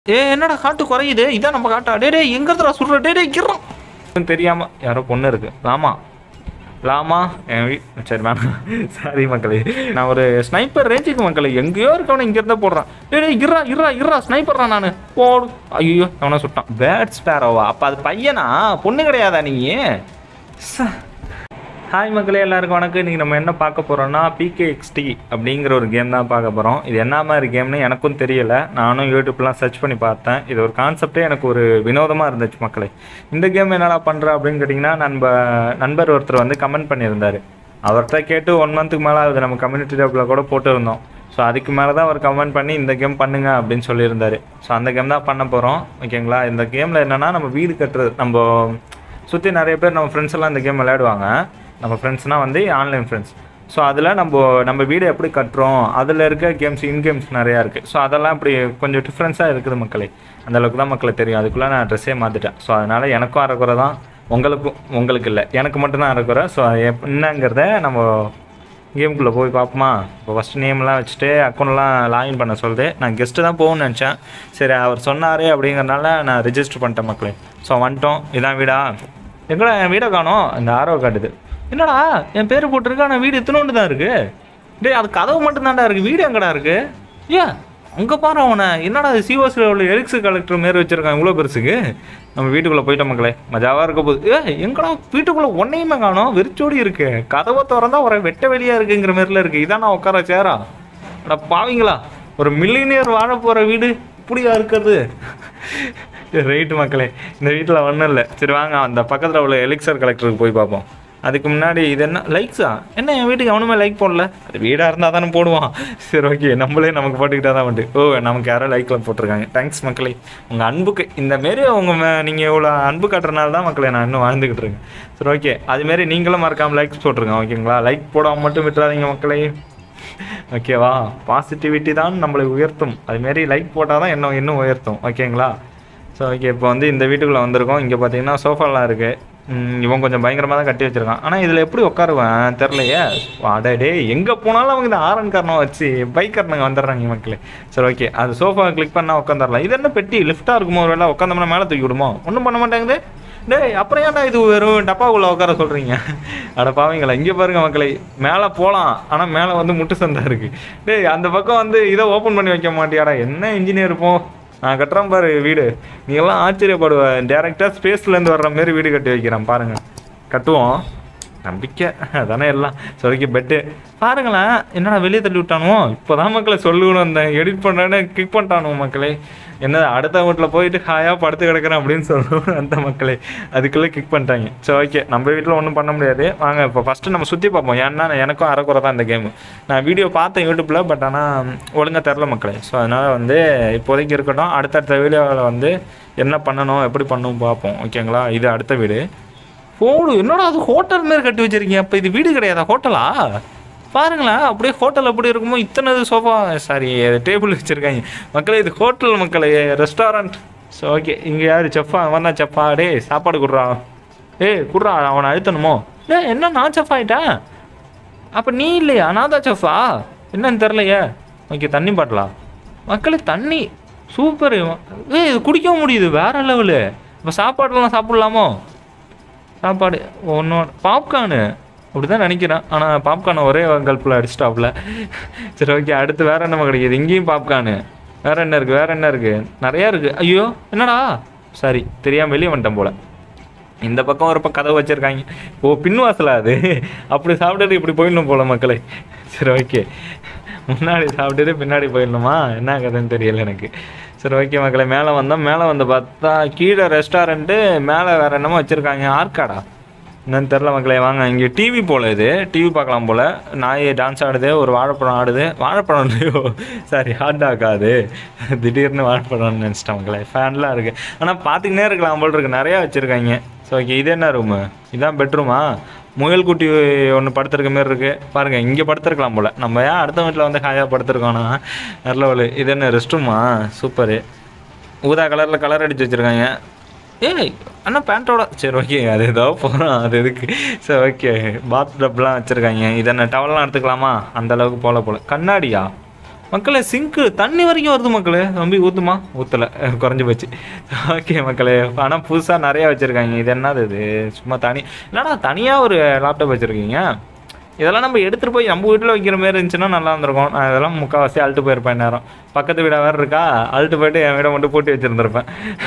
ஏ என்னடா காட்டு குறையுது இதான் நம்ம காட்டா டே டே எங்க இருந்துடா சுடுற டே டே கிறோம் தெரியாம யாரோ பொண்ணு இருக்கு லாமா லாமா என் வீ சரி வேணாம் சாரி மக்களே நான் ஒரு ஸ்னைப்பர் ரேஞ்சுக்கு மக்களே எங்கேயோ இருக்கவன இங்க இருந்தா போடுறான் டேய் டேய் இருறா இருறா இருறா ஸ்னைப்பர்ரா நான் போடு ஐயோ அவனை சுட்டான் பேட் ஸ்பேரோவா அப்ப அது பையனா பொண்ணு கிடையாதா நீ ச ஹாய் மக்களே எல்லாருக்கும் வணக்கம் இன்றைக்கி நம்ம என்ன பார்க்க போகிறோம்னா பிகேஎக்ஸ்டி அப்படிங்கிற ஒரு கேம் தான் பார்க்க போகிறோம் இது என்ன மாதிரி கேம்னு எனக்கும் தெரியல நானும் யூடியூப்லாம் சர்ச் பண்ணி பார்த்தேன் இது ஒரு கான்செப்டே எனக்கு ஒரு வினோதமாக இருந்துச்சு மக்களே இந்த கேம் என்னடா பண்ணுற அப்படின்னு கேட்டிங்கன்னா நண்ப நண்பர் ஒருத்தர் வந்து கமெண்ட் பண்ணியிருந்தார் அவர்கிட்ட கேட்டு ஒன் மந்த்துக்கு மேலே ஆகுது நம்ம கம்யூனிட்டி டேப்பில் கூட போட்டுருந்தோம் ஸோ அதுக்கு மேலே தான் அவர் கமெண்ட் பண்ணி இந்த கேம் பண்ணுங்க அப்படின்னு சொல்லியிருந்தாரு ஸோ அந்த கேம் தான் பண்ண போகிறோம் ஓகேங்களா இந்த கேமில் என்னென்னா நம்ம வீடு கட்டுறது நம்ம சுற்றி நிறைய பேர் நம்ம ஃப்ரெண்ட்ஸ் எல்லாம் இந்த கேம் விளையாடுவாங்க நம்ம ஃப்ரெண்ட்ஸ்னால் வந்து ஆன்லைன் ஃப்ரெண்ட்ஸ் ஸோ அதில் நம்ம நம்ம வீடு எப்படி கட்டுறோம் அதில் இருக்க கேம்ஸ் இன் கேம்ஸ் நிறையா இருக்குது ஸோ அதெல்லாம் இப்படி கொஞ்சம் டிஃப்ரென்ஸாக இருக்குது மக்களே அந்த அளவுக்கு தான் மக்களுக்கு தெரியும் அதுக்குள்ளே நான் ட்ரெஸ்ஸே மாற்றிட்டேன் ஸோ அதனால் எனக்கும் அறக்குறை தான் உங்களுக்கும் உங்களுக்கு இல்லை எனக்கு மட்டும்தான் அறக்குறை ஸோ அது எப்- என்னங்கிறத நம்ம கேமுக்குள்ளே போய் பார்ப்போமா இப்போ ஃபஸ்ட்டு நேம்லாம் வச்சுட்டு அக்கௌண்ட்லாம் லாகின் பண்ண சொல்லுது நான் கெஸ்ட்டு தான் போகணும்னு நினச்சேன் சரி அவர் சொன்னார் அப்படிங்கிறனால நான் ரிஜிஸ்டர் பண்ணிட்டேன் மக்களே ஸோ வந்துட்டோம் இதான் வீடா எங்கடா என் வீடை காணோம் இந்த ஆரோ காட்டுது என்னடா என் பேர் போட்டிருக்கு ஆனால் வீடு இத்தனோண்டு தான் இருக்கு டேய் அது கதவு மட்டும்தான்டா இருக்கு வீடு எங்கடா இருக்கு ஏன் அங்கே பாரு அவனை என்னடா சிஓசியில் உள்ள எரிக்ஸ் கலெக்டர் மாரி வச்சிருக்கான் இவ்வளோ பெருசுக்கு நம்ம வீட்டுக்குள்ளே போயிட்டோம் மக்களே மஜாவாக இருக்க போகுது ஏ எங்கடா வீட்டுக்குள்ளே ஒன்றையுமே காணோம் வெறிச்சோடி இருக்கு கதவை திறந்தா ஒரு வெட்ட வெளியாக இருக்குங்கிற மாதிரில இருக்கு இதான் நான் உட்கார சேரா அட பாவிங்களா ஒரு மில்லினியர் வாழ போகிற வீடு இப்படியா இருக்கிறது ரைட்டு மக்களே இந்த வீட்டில் ஒன்றும் இல்லை சரி வாங்க அந்த பக்கத்தில் உள்ள எலிக்சர் கலெக்டருக்கு போய் பார்ப்போம் அதுக்கு முன்னாடி இது என்ன லைக்ஸா என்ன என் வீட்டுக்கு அவனுமே லைக் போடல அது வீடாக இருந்தால் தானே போடுவான் சரி ஓகே நம்மளே நமக்கு போட்டுக்கிட்டே தான் உண்டு ஓ நமக்கு யாரோ லைக்கில் போட்டிருக்காங்க தேங்க்ஸ் மக்களே உங்கள் அன்புக்கு இந்த மாரி உங்கள் நீங்கள் இவ்வளோ அன்பு காட்டுறனால தான் மக்களே நான் இன்னும் வாழ்ந்துக்கிட்டு இருக்கேன் சரி ஓகே அதுமாரி நீங்களும் மறக்காமல் லைக்ஸ் போட்டுருங்க ஓகேங்களா லைக் போடாமல் மட்டும் விட்டுறாதீங்க மக்களே ஓகேவா பாசிட்டிவிட்டி தான் நம்மளை உயர்த்தும் அதுமாரி லைக் போட்டால் தான் என்ன இன்னும் உயர்த்தும் ஓகேங்களா ஸோ ஓகே இப்போ வந்து இந்த வீட்டுக்குள்ளே வந்திருக்கோம் இங்கே பார்த்தீங்கன்னா சோஃபாலாம் இருக்குது இவன் கொஞ்சம் பயங்கரமாக தான் கட்டி வச்சிருக்கான் ஆனால் இதில் எப்படி உட்காருவேன் தெரிலையே அடே டே எங்கே போனாலும் அவங்க இந்த ஆரன் காரணம் வச்சு பைக் காரணங்க வந்துடுறாங்க மக்களே சரி ஓகே அது சோஃபா கிளிக் பண்ணால் உட்காந்துடலாம் இது என்ன பெட்டி லிஃப்ட்டாக இருக்குமோ ஒரு வேளை உட்காந்தோம்னா மேலே தூக்கி விடுமோ ஒன்றும் பண்ண மாட்டேங்குது டேய் அப்புறம் ஏன்டா இது வெறும் டப்பாக்குள்ள உட்கார சொல்கிறீங்க அட பாவீங்களா இங்கே பாருங்க மக்களே மேலே போகலாம் ஆனால் மேலே வந்து முட்டு சந்தா இருக்குது டேய் அந்த பக்கம் வந்து இதை ஓப்பன் பண்ணி வைக்க மாட்டியாடா என்ன இன்ஜினியர் போ நான் கட்டுறேன் பாரு வீடு நீ எல்லாம் ஆச்சரியப்படுவ டேரெக்டாக ஸ்பேஸ்லேருந்து வர்ற மாதிரி வீடு கட்டி வைக்கிறேன் பாருங்க கட்டுவோம் நம்பிக்கை அதானே எல்லாம் சொரிக்கி பெட்டு பாருங்களேன் என்னடா வெளியே தள்ளி விட்டானுவோ இப்போதான் மக்களை சொல்லணும் அந்த எடிட் பண்ணுறேன்னு கிளிக் பண்ணிட்டானுவோ மக்களே என்ன அடுத்த வீட்டில் போயிட்டு ஹாயாக படுத்து கிடக்குறேன் அப்படின்னு சொல்லணும் அந்த மக்களே அதுக்குள்ளே கிளிக் பண்ணிட்டாங்க சரி ஓகே நம்ம வீட்டில் ஒன்றும் பண்ண முடியாது வாங்க இப்போ ஃபஸ்ட்டு நம்ம சுற்றி பார்ப்போம் ஏன்னா எனக்கும் அரைக்குறை தான் இந்த கேமு நான் வீடியோ பார்த்தேன் யூடியூப்பில் பட் ஆனால் ஒழுங்காக தெரில மக்களே ஸோ அதனால் வந்து இப்போதைக்கு இருக்கட்டும் அடுத்தடுத்த வீடியோவில் வந்து என்ன பண்ணணும் எப்படி பண்ணணும் பார்ப்போம் ஓகேங்களா இது அடுத்த வீடு போடு என்னடா அது ஹோட்டல் மாரி கட்டி வச்சிருக்கீங்க அப்போ இது வீடு கிடையாதா ஹோட்டலா பாருங்களேன் அப்படியே ஹோட்டல் எப்படி இருக்குமோ இத்தனை சோஃபா சாரி டேபிள் வச்சுருக்காங்க மக்களே இது ஹோட்டல் மக்களே ரெஸ்டாரண்ட் ஸோ ஓகே இங்கே யார் செஃப்பா அவன் தான் செஃப்பா டேய் சாப்பாடு குடுறான் ஏய் குடுறா அவனை அழுத்தணுமோ டேய் என்ன நான் செஃப் ஆயிட்டேன் அப்போ நீ இல்லையா நான் தான் செஃப்பா என்னன்னு தெரிலையே ஓகே தண்ணி பாட்டலா மக்களே தண்ணி சூப்பர் ஏய் இது குடிக்கவும் முடியுது வேற லெவலு இப்போ சாப்பாடுலாம் சாப்பிட்லாமோ சாப்பாடு ஒன்று பாப்கார்னு அப்படி தான் நினைக்கிறேன் ஆனால் பாப்கார்னை ஒரே கல்ப்பில் அடிச்சிட்டாப்புல சரி ஓகே அடுத்து வேற என்ன கிடைக்குது இங்கேயும் பாப்கார்னு வேற என்ன இருக்குது வேற என்ன இருக்குது நிறையா இருக்குது ஐயோ என்னடா சரி தெரியாமல் வெளியே வந்துட்டேன் போல இந்த பக்கம் ஒரு பக்கம் கதவு வச்சுருக்காங்க ஓ பின் வாசலா அது அப்படி சாப்பிட்டுட்டு இப்படி போயிடணும் போல மக்களே சரி ஓகே முன்னாடி சாப்பிட்டுட்டு பின்னாடி போயிடணுமா என்ன கதைன்னு தெரியல எனக்கு சரி ஓகே மக்களே மேலே வந்தோம் மேலே வந்து பார்த்தா கீழே ரெஸ்டாரண்ட்டு மேலே வேறு என்னமோ வச்சுருக்காங்க ஆர்காடா என்னன்னு தெரில மக்களே வாங்க இங்கே டிவி போல இது டிவி பார்க்கலாம் போல் நாய் டான்ஸ் ஆடுது ஒரு வாழைப்பழம் ஆடுது வாழைப்பழம் இல்லையோ சாரி ஹாட் டாக் ஆகுது திடீர்னு வாழைப்பழம்னு நினச்சிட்டேன் மக்களே ஃபேன்லாம் இருக்குது ஆனால் பார்த்துக்கினே இருக்கலாம் போல் இருக்கு நிறையா வச்சுருக்காங்க ஸோ ஓகே இது என்ன ரூமு இதான் பெட்ரூமா முயல் குட்டி ஒன்று படுத்திருக்க மாதிரி இருக்குது பாருங்கள் இங்கே படுத்திருக்கலாம் போல் நம்ம ஏன் அடுத்த வீட்டில் வந்து ஹாயாக படுத்திருக்கோன்னா நல்ல ஒரு இது என்ன ரெஸ்ட் ரூமா சூப்பரு ஊதா கலரில் கலர் அடித்து வச்சுருக்காங்க ஏய் அண்ணா பேண்ட்டோட சரி ஓகே அது ஏதோ போகிறோம் அது எதுக்கு சரி ஓகே பாத் டப்லாம் வச்சுருக்காங்க இதை என்ன டவல்லாம் எடுத்துக்கலாமா அந்த அளவுக்கு போல போல கண்ணாடியா மக்களே சிங்க்கு தண்ணி வரைக்கும் வருது மக்களே ரொம்ப ஊற்றுமா ஊற்றலை குறைஞ்சி போச்சு ஓகே மக்களே ஆனால் புதுசாக நிறையா வச்சுருக்காங்க இது என்னது இது சும்மா தனி என்னடா தனியாக ஒரு லேப்டாப் வச்சுருக்கீங்க இதெல்லாம் நம்ம எடுத்துகிட்டு போய் நம்ம வீட்டில் வைக்கிற மாதிரி இருந்துச்சுன்னா நல்லா இருந்திருக்கும் நான் இதெல்லாம் முக்கால்வாசி அழுட்டு போயிருப்பேன் நேரம் பக்கத்து வீடாக வேறு இருக்கா அழுட்டு போயிட்டு என் வீடை மட்டும் பூட்டி வச்சுருந்துருப்பேன்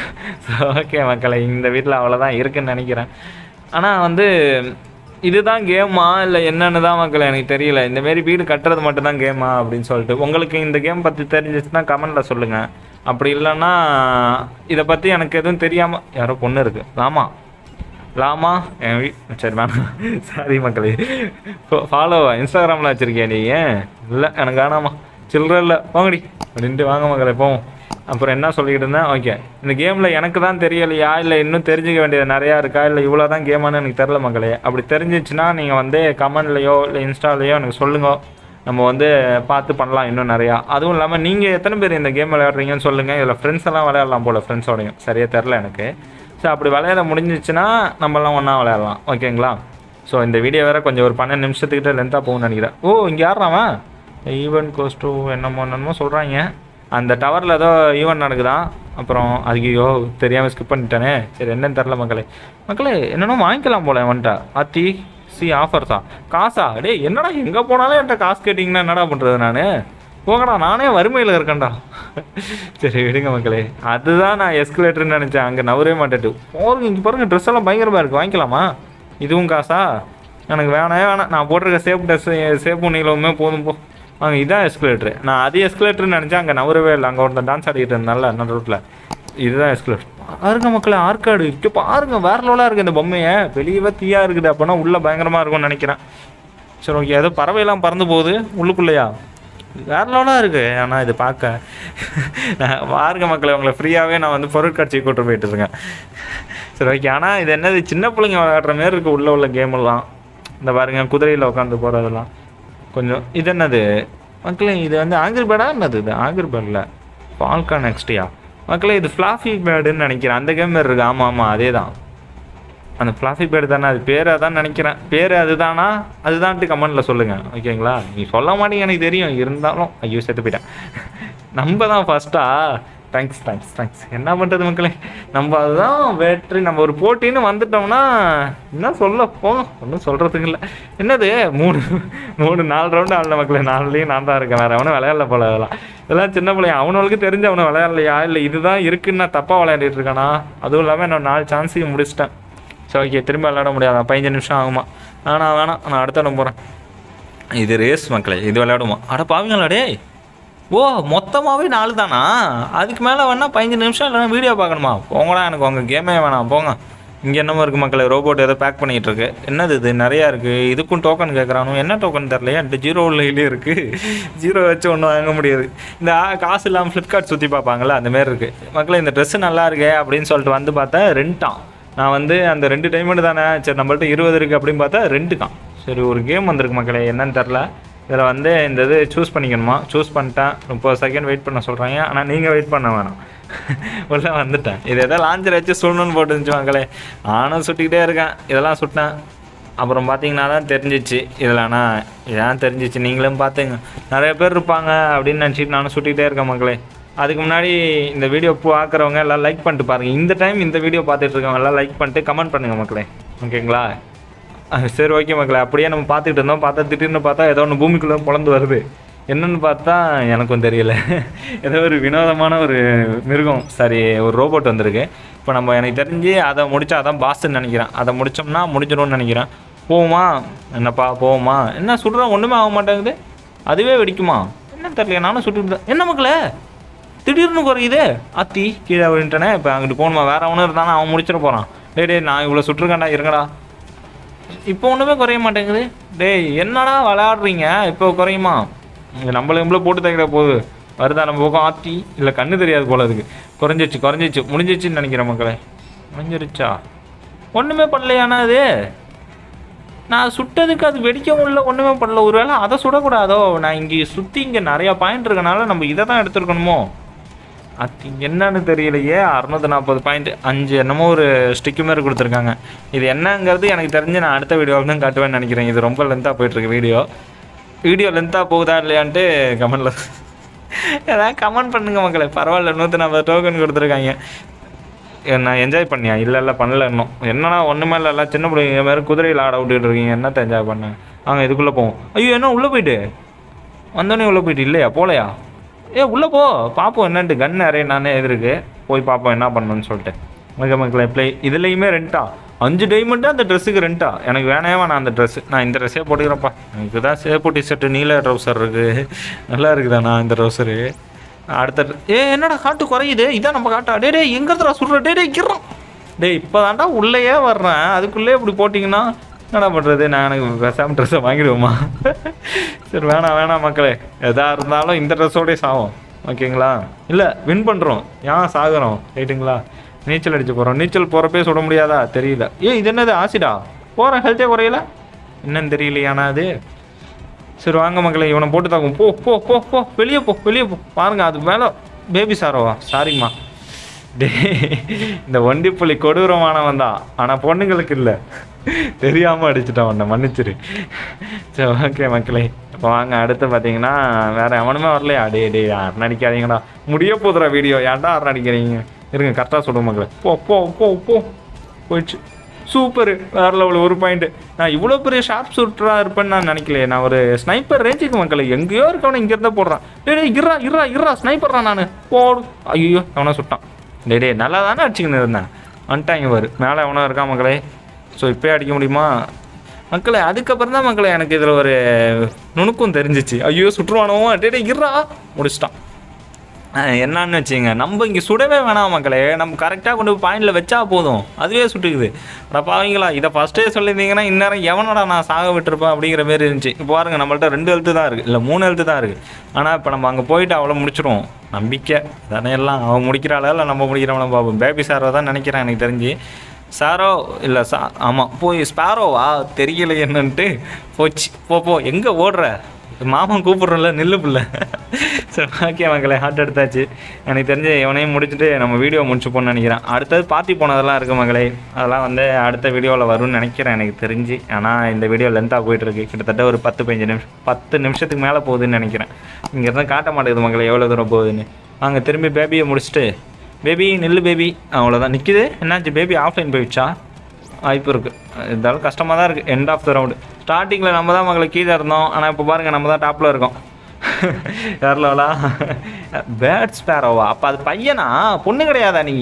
ஓகே மக்களே இந்த வீட்டில் அவ்வளோதான் இருக்குன்னு நினைக்கிறேன் ஆனால் வந்து இதுதான் கேமா இல்லை என்னன்னு தான் மக்கள் எனக்கு தெரியல இந்த மாரி வீடு கட்டுறது மட்டும்தான் கேமா அப்படின்னு சொல்லிட்டு உங்களுக்கு இந்த கேம் பற்றி தெரிஞ்சிச்சுன்னா கமெண்டில் சொல்லுங்கள் அப்படி இல்லைன்னா இதை பற்றி எனக்கு எதுவும் தெரியாமல் யாரோ பொண்ணு இருக்குது ஆமாம் லாமா என் வீ சரி வேணாம் சாரி மக்களே ஃபாலோ இன்ஸ்டாகிராமில் வச்சுருக்கியா நீ ஏன் இல்லை எனக்கு வேணாமா சில்லற இல்லை போங்கடி அப்படின்ட்டு வாங்க மக்களே போவோம் அப்புறம் என்ன சொல்லிக்கிட்டு இருந்தேன் ஓகே இந்த கேமில் எனக்கு தான் தெரியலையா இல்லை இன்னும் தெரிஞ்சுக்க வேண்டியது நிறையா இருக்கா இல்லை இவ்வளோ தான் கேமான்னு எனக்கு தெரில மக்களே அப்படி தெரிஞ்சிச்சுன்னா நீங்கள் வந்து கமெண்ட்லேயோ இல்லை இன்ஸ்டாலேயோ எனக்கு சொல்லுங்க நம்ம வந்து பார்த்து பண்ணலாம் இன்னும் நிறையா அதுவும் இல்லாமல் நீங்கள் எத்தனை பேர் இந்த கேம் விளையாடுறீங்கன்னு சொல்லுங்கள் இதில் ஃப்ரெண்ட்ஸ் எல்லாம் விளையாடலாம் போல் ஃப்ரெண்ட்ஸோடையும் சரியாக தெரில எனக்கு ஸோ அப்படி விளையாட முடிஞ்சிச்சுன்னா நம்மலாம் ஒன்றா விளையாடலாம் ஓகேங்களா ஸோ இந்த வீடியோ வேறு கொஞ்சம் ஒரு பன்னெண்டு நிமிஷத்துக்கிட்ட லென்த்தாக போகும்னு நினைக்கிறேன் ஓ இங்கே யாராவன் ஈவெண்ட் கோஸ் டூ என்னமோ என்னமோ சொல்கிறாங்க அந்த டவரில் ஏதோ ஈவெண்ட் நடக்குதான் அப்புறம் அதுக்கு ஐயோ தெரியாமல் ஸ்கிப் பண்ணிட்டேனே சரி என்னன்னு தெரில மக்களே மக்களே என்னென்னோ வாங்கிக்கலாம் போல வந்துட்டா அத்தி சி ஆஃபர்ஸா காசா டேய் என்னடா எங்கே போனாலும் என்கிட்ட காசு கேட்டிங்கன்னா என்னடா பண்ணுறது நான் போங்கடா நானே வறுமையில் இருக்கேன்டா சரி விடுங்க மக்களே அதுதான் நான் எஸ்கலேட்டர்னு நினச்சேன் அங்கே நவரவே மாட்டேட்டு போருங்க இங்கே பாருங்க ட்ரெஸ் எல்லாம் பயங்கரமாக இருக்குது வாங்கிக்கலாமா இதுவும் காசா எனக்கு வேணவே வேணாம் நான் போட்டிருக்க சேஃப் ட்ரெஸ் சேஃப் நீளவுமே போதும் போ வாங்க இதான் எஸ்கலேட்ரு நான் அது எஸ்கலேட்டர்னு நினச்சேன் அங்கே நவரவே இல்லை அங்கே ஒருத்தன் டான்ஸ் ஆடிக்கிட்டு இருந்தால அந்த ரோட்டில் இதுதான் எஸ்கலேட்டர் பாருங்க மக்களே ஆற்காடு இருக்கு பாருங்க வேற லெவலாக இருக்குது இந்த பொம்மையை வெளியவே தீயா இருக்குது அப்போனா உள்ளே பயங்கரமாக இருக்கும்னு நினைக்கிறேன் சரி ஓகே ஏதோ பறவையெல்லாம் பறந்து போகுது உள்ளுக்குள்ளேயா வேற லெவலாக இருக்குது ஆனால் இது பார்க்க நான் பாருங்க மக்களே உங்களை ஃப்ரீயாகவே நான் வந்து பொருட்காட்சிக்கு கூட்டு போயிட்டு இருக்கேன் சரி ஓகே ஆனால் இது என்னது சின்ன பிள்ளைங்க விளையாடுற மாரி இருக்குது உள்ளே உள்ள கேமெல்லாம் இந்த பாருங்க குதிரையில் உட்காந்து போகிறதெல்லாம் கொஞ்சம் இது என்னது மக்களே இது வந்து ஆங்கிரி பேர்டா என்னது இது ஆங்கிரி பேர்டில் ஃபால்கா நெக்ஸ்டியா மக்களே இது ஃப்ளாஃபி பேர்டுன்னு நினைக்கிறேன் அந்த கேம் மாதிரி இருக்கு ஆமாம் ஆமாம் அதே தான் அந்த ஃப்ளாஃபி பேர்டு தானே அது பேர் அதான் நினைக்கிறேன் பேர் அதுதானா அதுதான்ட்டு கமெண்ட்டில் சொல்லுங்கள் ஓகேங்களா நீ சொல்ல மாட்டீங்க எனக்கு தெரியும் இருந்தாலும் ஐயோ செத்து போயிட்டேன் நம்ம தான் ஃபஸ்ட்டா தேங்க்ஸ் தேங்க்ஸ் தேங்க்ஸ் என்ன பண்ணுறது மக்களே நம்ம அதுதான் வெற்றி நம்ம ஒரு போட்டின்னு வந்துட்டோம்னா என்ன சொல்ல போங்க ஒன்றும் சொல்கிறதுக்கு இல்லை என்னது மூணு மூணு நாலு ரவுண்டு ஆடல மக்களே நாலுலேயும் நான் தான் இருக்கேன் வேறு அவனும் விளையாடல போல அதெல்லாம் இதெல்லாம் சின்ன பிள்ளைங்க அவனுக்கு தெரிஞ்சு அவனை விளையாடலையா இல்லை இதுதான் இருக்குன்னு நான் தப்பாக விளையாடிட்டு இருக்கானா அதுவும் இல்லாமல் என்னோட நாலு சான்ஸையும் முடிச்சிட்டேன் சரி ஓகே திரும்ப விளையாட முடியாதா பதினஞ்சு நிமிஷம் ஆகுமா ஆனால் வேணாம் நான் அடுத்த இடம் போகிறேன் இது ரேஸ் மக்களே இது விளையாடுமா அட பாவீங்களா டேய் ஓ மொத்தமாகவே நாலு தானா அதுக்கு மேலே வேணா பதினஞ்சு நிமிஷம் இல்லைனா வீடியோ பார்க்கணுமா போங்கடா எனக்கு உங்கள் கேமே வேணாம் போங்க இங்கே என்னமோ இருக்குது மக்களே ரோபோட் ஏதோ பேக் பண்ணிகிட்டு இருக்கு என்னது இது நிறையா இருக்குது இதுக்கும் டோக்கன் கேட்குறானு என்ன டோக்கன் தெரிலையா என்கிட்ட ஜீரோ உள்ளே இருக்குது ஜீரோ வச்சு ஒன்றும் வாங்க முடியாது இந்த ஆ- காசு இல்லாமல் ஃப்ளிப்கார்ட் சுற்றி பார்ப்பாங்கள்ல அந்த மாதிரி இருக்குது மக்களே இந்த ட்ரெஸ்ஸு நல்லா இருக்கே அப்படின்னு சொல்லிட்டு வந்து பார்த்தா ரெண்டாம் நான் வந்து அந்த ரெண்டு டைமண்ட் தானே சரி நம்மள்ட்ட இருபது இருக்குது அப்படின்னு பார்த்தா ரெண்டுக்கான் சரி ஒரு கேம் வந்திருக்கு மக்களே என்னன்னு தெரில இதில் வந்து இந்த இது சூஸ் பண்ணிக்கணுமா சூஸ் பண்ணிட்டேன் முப்பது செகண்ட் வெயிட் பண்ண சொல்கிறாங்க ஆனால் நீங்கள் வெயிட் பண்ண வேணாம் உள்ளே வந்துட்டேன் இது எதோ லாஞ்சர் வச்சு சுடணும்னு போட்டுருந்துச்சு மக்களே நானும் சுட்டிக்கிட்டே இருக்கேன் இதெல்லாம் சுட்டேன் அப்புறம் பார்த்தீங்கன்னா தான் தெரிஞ்சிச்சு இதில் ஆனால் இதான் தெரிஞ்சிச்சு நீங்களும் பார்த்துங்க நிறைய பேர் இருப்பாங்க அப்படின்னு நினச்சிட்டு நானும் சுட்டிக்கிட்டே இருக்கேன் மக்களே அதுக்கு முன்னாடி இந்த வீடியோ பார்க்குறவங்க எல்லாம் லைக் பண்ணிட்டு பாருங்கள் இந்த டைம் இந்த வீடியோ பார்த்துட்டு இருக்கவங்க எல்லாம் லைக் பண்ணிட்டு கமெண்ட் பண்ணுங்கள் மக்களே ஓகேங்களா அஹ் சரி ஓகே மக்களே அப்படியே நம்ம பார்த்துட்டு இருந்தோம் பார்த்தா திடீர்னு பார்த்தா ஏதோ ஒன்று பூமிக்குள்ளே பிளந்து வருது என்னன்னு பார்த்தா எனக்கும் தெரியல ஏதோ ஒரு வினோதமான ஒரு மிருகம் சாரி ஒரு ரோபோட் வந்திருக்கு இப்போ நம்ம எனக்கு தெரிஞ்சு அதை முடிச்சா அதான் பாஸ்ன்னு நினைக்கிறேன் அதை முடிச்சோம்னா முடிஞ்சிடும்னு நினைக்கிறேன் போவோமா என்னப்பா போவோமா என்ன சுடுறோம் ஒன்றுமே ஆக மாட்டேங்குது அதுவே வெடிக்குமா என்ன தெரியல நானும் சுட்டுட்டு தான் என்ன மக்களே திடீர்னு குறையுது அத்தி கீழே விழுந்துட்டேனே இப்போ அங்கிட்டு போகணுமா வேற அவனும் இருந்தானா அவன் முடிச்சிட போகிறான் டேய் டேய் நான் இவ்வளோ சுட்டிருக்கேன்டா இருங்கடா இப்போ ஒன்றுமே குறைய மாட்டேங்குது டேய் என்னடா விளையாடுறீங்க இப்போ குறையுமா இங்கே நம்மள இவ்வளோ போட்டு தைக்கிற போகுது வருதா நம்ம பக்கம் ஆத்தி இல்லை கண்ணு தெரியாது போல அதுக்கு குறைஞ்சிச்சு குறைஞ்சிச்சு முடிஞ்சிச்சுன்னு நினைக்கிறேன் மக்களே முடிஞ்சிருச்சா ஒன்றுமே பண்ணலையாண்ணா அது நான் சுட்டதுக்கு அது வெடிக்க முடியல ஒன்றுமே பண்ணல ஒருவேளை அதை சுடக்கூடாதோ நான் இங்கே சுற்றி இங்கே நிறையா பாயிண்ட் இருக்கனால நம்ம இதை தான் எடுத்துருக்கணுமோ அது என்னன்னு தெரியலையே அறநூற்றி நாற்பது பாயிண்ட் அஞ்சு என்னமோ ஒரு ஸ்டிக்கு மாதிரி கொடுத்துருக்காங்க இது என்னங்கிறது எனக்கு தெரிஞ்சு நான் அடுத்த வீடியோவில் தான் காட்டுவேன்னு நினைக்கிறேன் இது ரொம்ப லென்த்தாக போயிட்டுருக்கு வீடியோ வீடியோ லென்த்தாக போகுதா இல்லையான்ட்டு கமெண்டில் ஏதாவது கமெண்ட் பண்ணுங்க மக்களே பரவாயில்ல நூற்றி நாற்பது டோக்கன் கொடுத்துருக்காங்க நான் என்ஜாய் பண்ணியா இல்லை இல்லை பண்ணல இன்னும் என்னன்னா ஒன்றுமே இல்லை எல்லாம் சின்ன பிள்ளைங்க மாதிரி குதிரையில் ஆட விட்டுட்டு இருக்கீங்க என்னத்த என்ஜாய் பண்ணேன் வாங்க இதுக்குள்ளே போவோம் ஐயோ என்ன உள்ளே போயிட்டு வந்தோடனே உள்ளே போயிட்டு இல்லையா போகலையா ஏ உள்ளே போ பார்ப்போம் என்னன்ட்டு கன் நிறைய நானே எதிருக்கு போய் பார்ப்போம் என்ன பண்ணணும்னு சொல்லிட்டு ஓகே மக்களே ப்ளே இதுலேயுமே ரெண்டா அஞ்சு டைமண்டு அந்த ட்ரெஸ்ஸுக்கு ரெண்டா எனக்கு வேணவே வேணாம் அந்த ட்ரெஸ்ஸு நான் இந்த ட்ரெஸ்ஸே போட்டுக்கிறேன்ப்பா எனக்கு தான் சேப்பு டிஷர்ட்டு நீல ட்ரௌசர் இருக்குது நல்லா இருக்குதாண்ணா இந்த ட்ரௌசரு அடுத்த ஏ என்னடா காட்டு குறையுது இதான் நம்ம காட்டா டே டேய் எங்கிறதுடா சுடுற டே டேய் கிறம் டேய் இப்போ தாண்டா உள்ளேயே வர்றேன் அதுக்குள்ளே இப்படி போட்டிங்கன்னா என்னடா பண்ணுறது நான் எனக்கு பேசாமல் ட்ரெஸ்ஸை வாங்கிடுவோமா சரி வேணாம் வேணாம் மக்களே எதா இருந்தாலும் இந்த ட்ரெஸ்ஸோடய சாவோம் ஓகேங்களா இல்லை வின் பண்ணுறோம் ஏன் சாகுறோம் ரைட்டுங்களா நீச்சல் அடிச்சு போகிறோம் நீச்சல் போகிறப்பே சுட முடியாதா தெரியல ஏ இது என்னது ஆசிடா போகிறேன் ஹெல்த்தே குறையல என்னன்னு தெரியலையானா அது சரி வாங்க மக்களே இவனை போட்டு தாக்கும் போ போ போ போ வெளியே போ வெளியே போ பாருங்க அது மேலே பேபி சாரோவா சாரிம்மா டே இந்த வண்டி புலி கொடூரமானவன் தான் ஆனால் பொண்ணுங்களுக்கு இல்லை தெரியாமல் அடிச்சிட்டான் உன்னை மன்னிச்சிரு சரி ஓகே மக்களே இப்போ வாங்க அடுத்து பார்த்தீங்கன்னா வேற எவனுமே வரலையா டே டே யாரும் அடிக்காதீங்கடா முடிய போதுடா வீடியோ ஏன்டா யாரும் அடிக்கிறீங்க இருங்க கரெக்டாக சொல்லுங்க மக்களே போ போ போ போ போயிடுச்சு சூப்பர் வேற லெவல் ஒரு பாயிண்ட் நான் இவ்வளோ பெரிய ஷார்ப் ஷூட்டராக இருப்பேன்னு நான் நினைக்கலையே நான் ஒரு ஸ்னைப்பர் ரேஞ்சுக்கு மக்களே எங்கேயோ இருக்கவன இங்கே இருந்தால் போடுறான் டேய் டேய் இறா இறா இறா ஸ்னைப்பர்றா நான் போடு ஐயோ அவனை சுட்டான் டேய் டேய் நல்லா தானே அடிச்சுக்கின்னு இருந்தேன் வந்துட்டாங்க பாரு மேலே எவனோ இருக்கான் மக்களே ஸோ இப்போயே அடிக்க முடியுமா மக்களே அதுக்கப்புறம் தான் மக்களே எனக்கு இதில் ஒரு நுணுக்கம் தெரிஞ்சிச்சு ஐயோ சுற்றுவானோ டேய் டேய் இறா முடிச்சிட்டான் அஹ் என்னன்னு வச்சுங்க நம்ம இங்கே சுடவே வேணாம் மக்களே நம்ம கரெக்டாக கொண்டு போய் பாயிண்டில் வச்சா போதும் அதுவே சுட்டுக்குது அட பாவீங்களா இதை ஃபஸ்ட்டே சொல்லியிருந்தீங்கன்னா இந்நேரம் எவனடா நான் சாக விட்டுருப்பேன் அப்படிங்கிற மாதிரி இருந்துச்சு இப்போ பாருங்க நம்மள்ட்ட ரெண்டு எழுத்து தான் இருக்குது இல்லை மூணு எழுத்து தான் இருக்குது ஆனால் இப்போ நம்ம அங்கே போயிட்டு அவ்வளோ முடிச்சிடுவோம் நம்பிக்கை தானே எல்லாம் அவன் முடிக்கிறாளா இல்லை நம்ம முடிக்கிறவங்கள பார்ப்போம் பேபி சாரோ தான் நினைக்கிறேன் எனக்கு தெரிஞ்சு சாரோ இல்லை சா ஆமாம் போய் ஸ்பேரோவா தெரியல என்னன்ட்டு போச்சு போ போ எங்கே ஓடுற மாமன் கூப்பிட்றல நில்லு பிள்ளை சரி ஓகே மக்களே ஹார்ட் எடுத்தாச்சு எனக்கு தெரிஞ்சு இவனையும் முடிச்சுட்டு நம்ம வீடியோ முடிச்சுப்போன்னு நினைக்கிறேன் அடுத்தது பார்ட்டி போனதெல்லாம் இருக்குது மகளே அதெல்லாம் வந்து அடுத்த வீடியோவில் வரும்னு நினைக்கிறேன் எனக்கு தெரிஞ்சு ஆனால் இந்த வீடியோ லென்த்தாக போயிட்டுருக்கு கிட்டத்தட்ட ஒரு பத்து பதினஞ்சு நிமிஷம் பத்து நிமிஷத்துக்கு மேலே போகுதுன்னு நினைக்கிறேன் இங்கே இருந்தால் காட்ட மாட்டேங்குது மகளே எவ்வளோ தூரம் போகுதுன்னு அங்கே திரும்பி பேபியை முடிச்சுட்டு பேபி நில்லு பேபி அவ்வளோதான் நிற்கிது என்னாச்சு பேபி ஆஃப்லைன் போயிடுச்சா வாய்ப்பு இருக்குது இருந்தாலும் கஷ்டமாக தான் இருக்குது எண்ட் ஆஃப் த ரவுண்டு ஸ்டார்டிங்கில் நம்ம தான் மகளை கீழே இருந்தோம் ஆனால் இப்போ பாருங்கள் நம்ம தான் டாப்பில் இருக்கோம் யாரிலவளா பேர்ட் ஸ்பேரோவா அப்போ அது பையனா பொண்ணு கிடையாதா நீ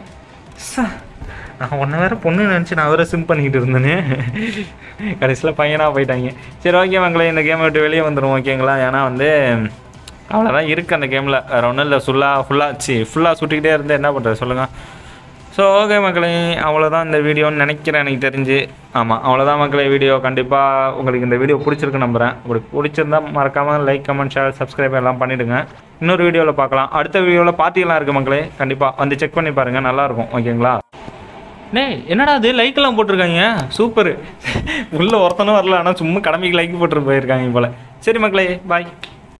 ச, நான் ஒன்றை வேற பொண்ணு நினச்சி நான் வேற சிம் பண்ணிக்கிட்டு இருந்தேனே கடைசியில் பையனாக போயிட்டாங்க சரி ஓகே மங்களே இந்த கேமை விட்டு வெளியே வந்துடும் ஓகேங்களா ஏன்னா வந்து அவ்வளோதான் இருக்குது அந்த கேமில் வேறு ஒன்றும் இல்லை ஃபுல்லாக ஃபுல்லாக சி ஃபுல்லாக சுட்டிக்கிட்டே இருந்து என்ன பண்ணுறது சொல்லுங்கள் ஸோ ஓகே மக்களே அவ்வளோதான் இந்த வீடியோன்னு நினைக்கிறேன் எனக்கு தெரிஞ்சு ஆமாம் அவ்வளோதான் மக்களே வீடியோ கண்டிப்பாக உங்களுக்கு இந்த வீடியோ பிடிச்சிருக்கு நம்புகிறேன் உங்களுக்கு பிடிச்சிருந்தா மறக்காமல் லைக் கமெண்ட் ஷேர் சப்ஸ்கிரைப் எல்லாம் பண்ணிவிடுங்க இன்னொரு வீடியோவில் பார்க்கலாம் அடுத்த வீடியோவில் பார்ட்டியெல்லாம் இருக்குது மக்களே கண்டிப்பாக வந்து செக் பண்ணி பாருங்கள் நல்லாயிருக்கும் ஓகேங்களா டேய் என்னடா அது லைக்கெல்லாம் போட்டிருக்காங்க சூப்பர் உள்ள ஒருத்தனும் வரல ஆனால் சும்மா கடமைக்கு லைக் போட்டு போயிருக்காங்க போல் சரி மக்களே பாய்